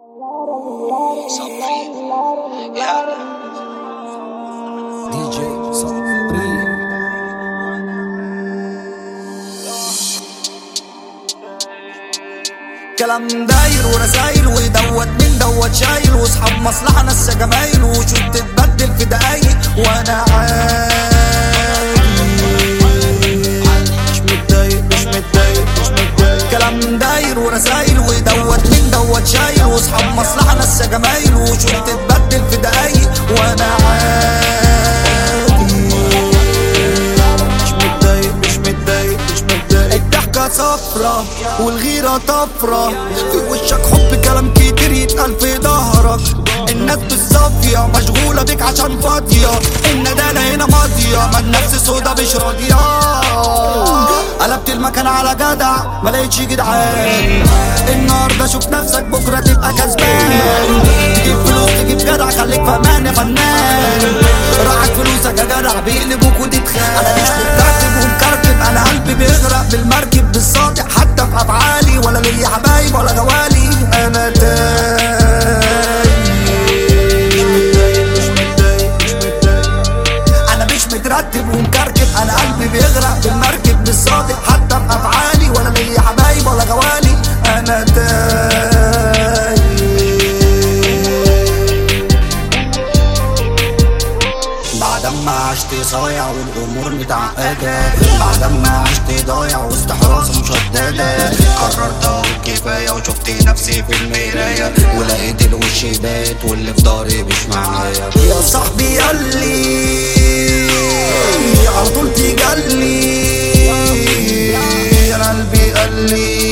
صبري يا دي جي صبري كلام داير ورسايل ودوت من دوت شايل واصحاب مصلحة ناس جمايل وشوف تتبدل في دقايق وانا عادي مش متضايق مش متضايق مش متضايق كلام داير ورسايل ودوت من دوت شايل واصحاب مصلحة ناس جمايل وشوف تتبدل في دقايق وانا عادي مش متضايق مش متضايق مش متضايق الضحكة صفرة والغيرة طفرة في وشك حب كلام كتير يتقال في ظهرك الناس بالصافية مشغولة بيك عشان فاضية الندالة هنا ماضية ما النفس سودا مش راضية قلبت المكان على جدع ما لقيتش جدعان النهارده شوف نفسك بكره تبقى كسبان تجيب فلوس تجيب جدع خليك فهمان يا فنان راحت فلوسك يا جدع بيقلبوك وتتخان انا مش مترتب ومكركب انا قلبي بيغرق بالمركب بالصادق حتى في افعالي ولا ليا حبايب ولا جوالي انا تايه مش متضايق مش متضايق مش متضايق انا مش مترتب ومكركب انا قلبي بيغرق بالمركب بالصادق حتى في افعالي ولا ليا حبايب ولا جوالي انا تايه بعد ما عشت صايع والامور متعقده بعد ما عشت ضايع وسط حراسه مشدده قررت اقول كفايه وشفت نفسي في المرايه ولقيت الوش بات واللي في ضهري مش معايا يا صاحبي قالي على طول تجلي انا قلبي قالي